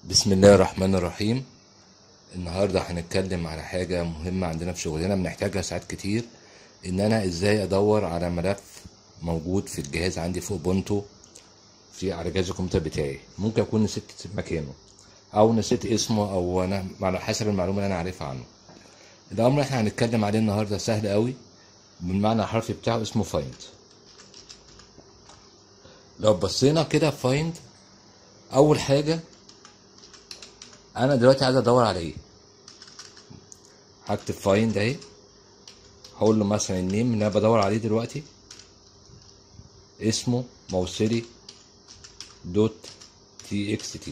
بسم الله الرحمن الرحيم النهارده هنتكلم على حاجة مهمة عندنا في شغلنا بنحتاجها ساعات كتير ان انا ازاي ادور على ملف موجود في الجهاز عندي في اوبونتو في على جهاز الكمبيوتر بتاعي ممكن اكون نسيت مكانه او نسيت اسمه او انا على حسب المعلومة اللي انا عارفها عنه الامر اللي احنا هنتكلم عليه النهارده سهل قوي بالمعنى الحرفي بتاعه اسمه فايند لو بصينا كده فايند اول حاجه انا دلوقتي عايز ادور على ايه هكتب فايند اهي هقول له مثلا النيم اللي انا بدور عليه دلوقتي اسمه موصلي دوت تي اكس تي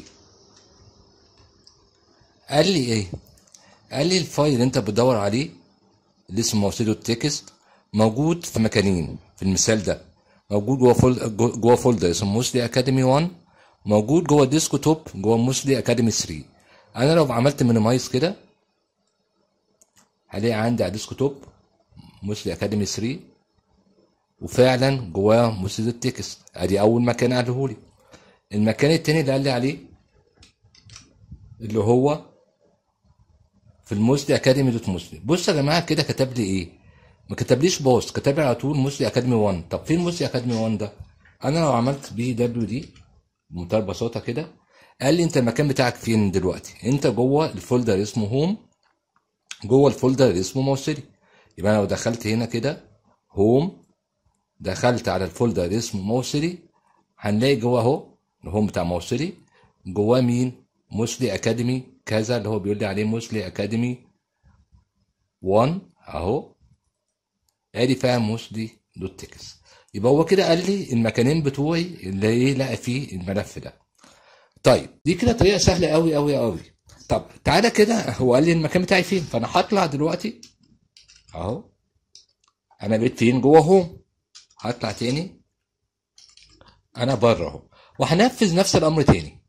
قال لي ايه قال لي الفايل اللي انت بتدور عليه اللي اسمه موصلي دوت تكست موجود في مكانين في المثال ده موجود جوه فول جوه فولدر اسمه موسلي اكاديمي 1 موجود جوه ديسك توب جوه موسلي اكاديمي 3 انا لو عملت مينيمايز كده هلاقي عندي على ديسك توب موسلي اكاديمي 3 وفعلا جواه موسلي التكست ادي اول مكان قاله لي المكان التاني اللي قال لي عليه اللي هو في الموسلي اكاديمي دوت موسلي بصوا يا جماعه كده كتب لي ايه ما كتبليش باص كتب لي على طول موسلي اكاديمي 1 طب فين موسلي اكاديمي 1 ده انا لو عملت بي دبليو دي بمنتهى البساطه كده قال لي انت المكان بتاعك فين دلوقتي انت جوه الفولدر اسمه هوم جوه الفولدر اللي اسمه موصلي يبقى انا لو دخلت هنا كده هوم دخلت على الفولدر اللي اسمه موصلي هنلاقي جوه اهو الهوم بتاع موصلي جواه مين موصلي اكاديمي كذا اللي هو بيقول لي عليه موصلي اكاديمي 1 اهو ادي فيها موصلي دوت تكس يبقى هو كده قال لي المكانين بتوعي اللي ايه لقى فيه الملف ده طيب دي كده طريقه سهله قوي قوي قوي طب تعالى كده هو قال لي المكان بتاعي فين فانا هطلع دلوقتي اهو انا بقيت فين جوه هوم هطلع تاني انا بره اهو وهنفذ نفس الامر تاني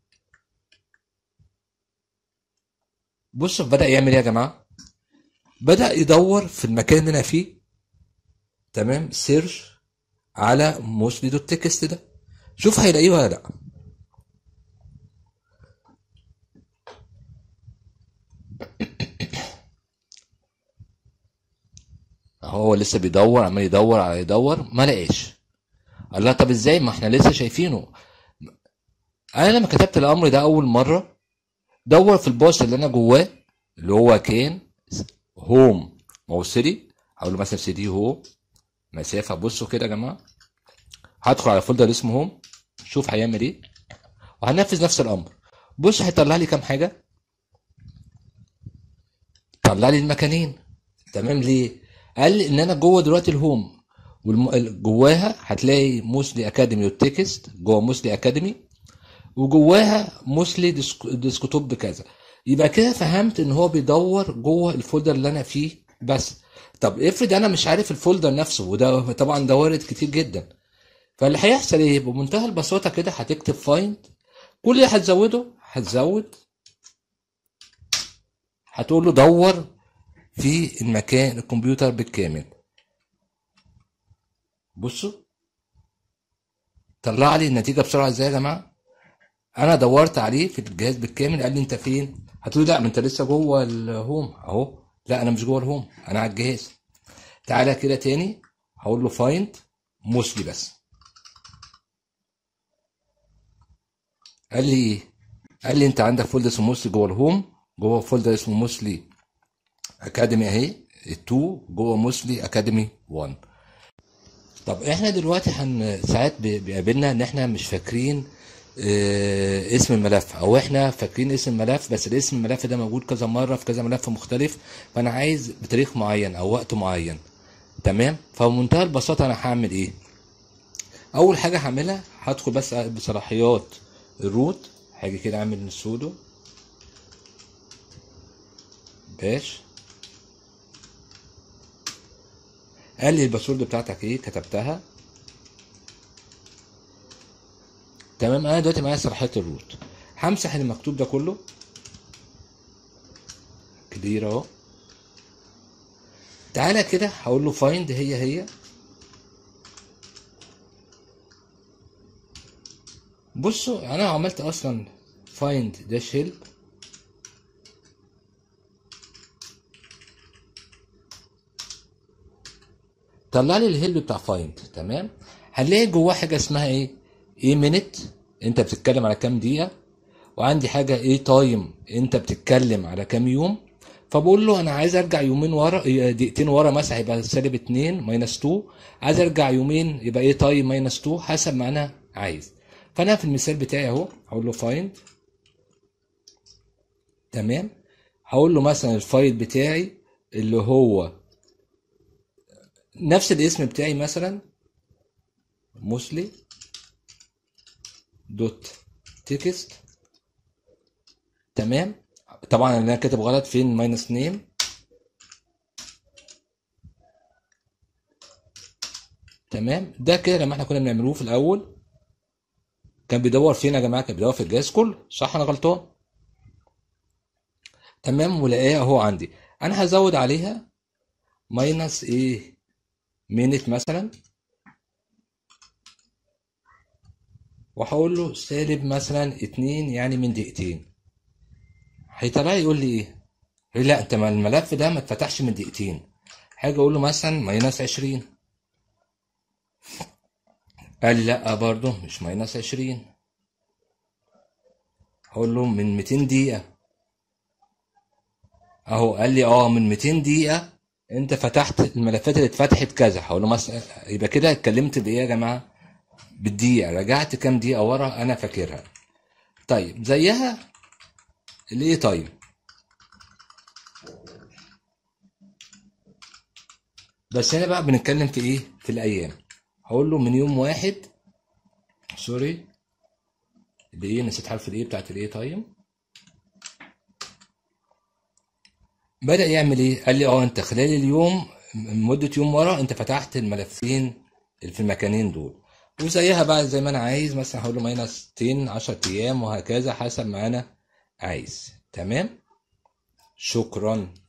بصوا بدا يعمل ايه يا جماعه بدا يدور في المكان اللي انا فيه تمام سيرش على موسلي دوت تكست ده شوف هيلاقيه ولا لا هو لسه بيدور عمال يدور على يدور ما لقاش قال لها طب ازاي ما احنا لسه شايفينه انا لما كتبت الامر ده اول مره دور في الباص اللي انا جواه اللي هو كان هوم موصلي اقول له مثلا سي دي هو مسافه بصوا كده يا جماعه هدخل على فولدر اسمه هوم شوف هيعمل ايه وهنفذ نفس الامر بص هيطلع لي كام حاجه طلع لي المكانين تمام ليه قال لي ان انا جوه دلوقتي الهوم والم... جواها هتلاقي موسلي اكاديمي دوت تكست جوه موسلي اكاديمي وجواها موسلي ديسك... ديسكتوب كذا يبقى كده فهمت ان هو بيدور جوه الفولدر اللي انا فيه بس طب افرض انا مش عارف الفولدر نفسه وده طبعا ده وارد كتير جدا فاللي هيحصل ايه بمنتهى البساطه كده هتكتب فايند كل اللي هتزوده هتزود هتقول له دور في المكان الكمبيوتر بالكامل بصوا طلع لي النتيجه بسرعه ازاي يا جماعه انا دورت عليه في الجهاز بالكامل قال لي انت فين هتقول لا ما انت لسه جوه الهوم اهو لا انا مش جوه الهوم انا على الجهاز تعالى كده تاني هقول له فايند موسلي بس قال لي ايه قال لي انت عندك فولدر اسمه موسلي جوه الهوم جوه فولدر اسمه موسلي اكاديمي اهي التو جوه موسلي اكاديمي 1 طب احنا دلوقتي هن ساعات بيقابلنا ان احنا مش فاكرين اه اسم الملف او احنا فاكرين اسم الملف بس الاسم الملف ده موجود كذا مره في كذا ملف مختلف فانا عايز بتاريخ معين او وقت معين تمام فبمنتهى البساطه انا هعمل ايه اول حاجه هعملها هدخل بس بصلاحيات الروت هاجي كده اعمل السودو باش قال لي الباسورد بتاعتك ايه كتبتها تمام انا دلوقتي معايا صلاحيات الروت همسح المكتوب ده كله كبير اهو تعالى كده هقول له فايند هي هي بصوا انا عملت اصلا find dash help طلع لي الهيلب بتاع فايند تمام هنلاقي جواه حاجه اسمها ايه ايه مينت انت بتتكلم على كام دقيقه وعندي حاجه ايه تايم انت بتتكلم على كام يوم فبقول له انا عايز ارجع يومين ورا دقيقتين ورا مثلا هيبقى سالب 2 ماينس 2 عايز ارجع يومين يبقى ايه تايم ماينس 2 حسب ما انا عايز فانا في المثال بتاعي اهو هقول له فايند تمام هقول له مثلا الفايل بتاعي اللي هو نفس الاسم بتاعي مثلا مسلي دوت تكست تمام طبعا انا كاتب غلط فين ماينس نيم تمام ده كده لما احنا كنا بنعملوه في الاول كان بيدور فين يا جماعه كان بيدور في الجهاز كله صح انا غلطان تمام ولقاها اهو عندي انا هزود عليها ماينس ايه مينت مثلا وهقول له سالب مثلا اتنين يعني من دقيقتين هيطلع لي يقول لي ايه يقول لي لا انت ما الملف ده ما اتفتحش من دقيقتين هاجي اقول له مثلا ماينس عشرين قال لي لا برضه مش ماينس عشرين هقول له من 200 دقيقة اهو قال لي اه من 200 دقيقة انت فتحت الملفات اللي اتفتحت كذا هقول له مثلا يبقى كده اتكلمت بايه يا جماعة بالدقيقة رجعت كام دقيقة ورا انا فاكرها طيب زيها الايه طيب بس هنا بقى بنتكلم في ايه في الايام هقول له من يوم واحد سوري الايه نسيت حرف الايه بتاعت الايه تايم بدأ يعمل ايه قال لي اه انت خلال اليوم مدة يوم ورا انت فتحت الملفين اللي في المكانين دول وزيها بقى زي ما انا عايز مثلا هقول له ماينس 10 10 ايام وهكذا حسب ما انا عايز تمام شكرا